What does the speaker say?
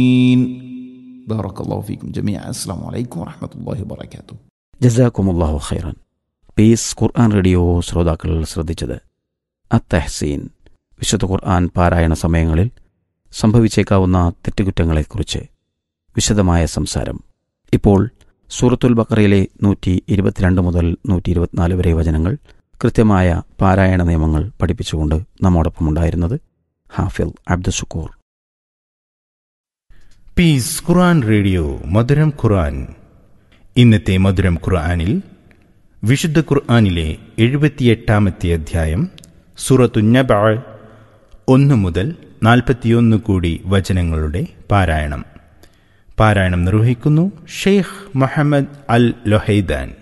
بارك الله فيكم جميعا السلام عليكم ورحمة الله وبركاته ജസാക്കുമുല്ലാഹു ഖൈറൻ പീസ് ഖുർആൻ റേഡിയോ ശ്രോതാക്കൾ ശ്രദ്ധിച്ചത് അത്തഹ്സീൻ വിശുദ്ധ ഖുർആൻ പാരായണ സമയങ്ങളിൽ സംഭവിച്ചേക്കാവുന്ന തെറ്റുകുറ്റങ്ങളെക്കുറിച്ച് വിശദമായ സംസാരം ഇപ്പോൾ സൂറത്തുൽ ബക്കറയിലെ നൂറ്റി ഇരുപത്തിരണ്ട് മുതൽ നൂറ്റി ഇരുപത്തിനാല് വരെ വചനങ്ങൾ കൃത്യമായ പാരായണ നിയമങ്ങൾ പഠിപ്പിച്ചുകൊണ്ട് നമ്മോടൊപ്പമുണ്ടായിരുന്നത് ഹാഫിൽ അബ്ദുഷക്കൂർ പീസ് ഖുർആൻ റേഡിയോ മധുരം ഖുർആൻ ഇന്നത്തെ മധുരം ഖുർആനിൽ വിശുദ്ധ ഖുർആനിലെ എഴുപത്തിയെട്ടാമത്തെ അധ്യായം സൂറത്തുഞ്ഞബ ഒന്ന് മുതൽ നാൽപ്പത്തിയൊന്ന് കൂടി വചനങ്ങളുടെ പാരായണം പാരായണം നിർവഹിക്കുന്നു ഷെയ്ഖ് മുഹമ്മദ് അൽ ലൊഹൈദാൻ